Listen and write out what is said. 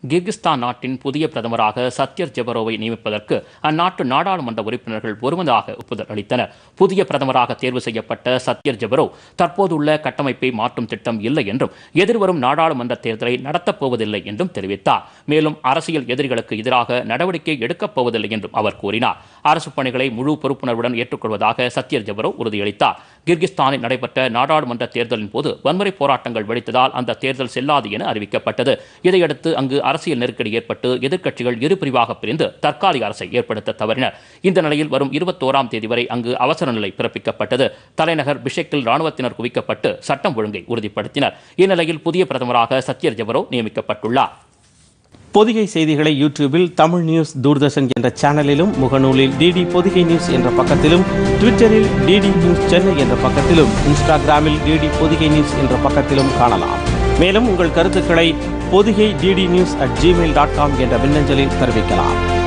Kyrgyzstan நாட்டின் புதிய பிரதமராக சத்யர் ஜெபரோவை நியமிப்பதற்கு அந்நாட்டு நாடாளுமன்ற உறுப்பினர்கள் ஒருமனதாக ஒப்புதல் அளித்தனர் புதிய பிரதமராக தேர்வு செய்யப்பட்ட சத்யர் ஜெபரோ தற்போதுள்ள கட்டமைப்பை மாற்றும் திட்டம் இல்லை என்றும் எதிர்வரும் நாடாளுமன்ற தேர்தலை நடத்தப் போவதில்லை என்றும் தெரிவித்தார் மேலும் அரசியல் எதிரிகளுக்கு எதிராக நடவடிக்கை எடுக்கப் போவதில்லை என்றும் அவர் கூறினார் அரசு பணிகளை முழு பொறுப்புணர்வுடன் ஏற்றுக்கொள்வதாக சத்யர் ஜெபரோ உறுதியளித்தார் கிர்கிஸ்தானில் நடைபெற்ற நாடாளுமன்ற தேர்தலின் போது வன்முறை போராட்டங்கள் வெடித்ததால் அந்த தேர்தல் செல்லாது என அறிவிக்கப்பட்டது இதையடுத்து அங்கு அரசியல் நெருக்கடி ஏற்பட்டு எதிர்க்கட்சிகள் இரு பிரிவாக பிரிந்து தற்காலிக அரசை ஏற்படுத்த தவறினர் இந்த நிலையில் வரும் இருபத்தோராம் தேதி வரை அங்கு அவசர நிலை பிறப்பிக்கப்பட்டது தலைநகர் பிஷெக்கில் ராணுவத்தினர் குவிக்கப்பட்டு சட்டம் ஒழுங்கை உறுதிப்படுத்தினர் இந்நிலையில் புதிய பிரதமராக சத்யர் ஜெபரோ நியமிக்கப்பட்டுள்ளார் பொதிகை செய்திகளை யூடியூபில் தமிழ் நியூஸ் தூர்தர்ஷன் என்ற சேனலிலும் முகநூலில் டிடி பொதிகை நியூஸ் என்ற பக்கத்திலும் ட்விட்டரில் டிடி நியூஸ் சென்னை என்ற பக்கத்திலும் இன்ஸ்டாகிராமில் டிடி பொதிகை நியூஸ் என்ற பக்கத்திலும் காணலாம் மேலும் உங்கள் கருத்துக்களை Pothigai DD news at Gmail dot com என்ற மின்னஞ்சலில் தெரிவிக்கலாம்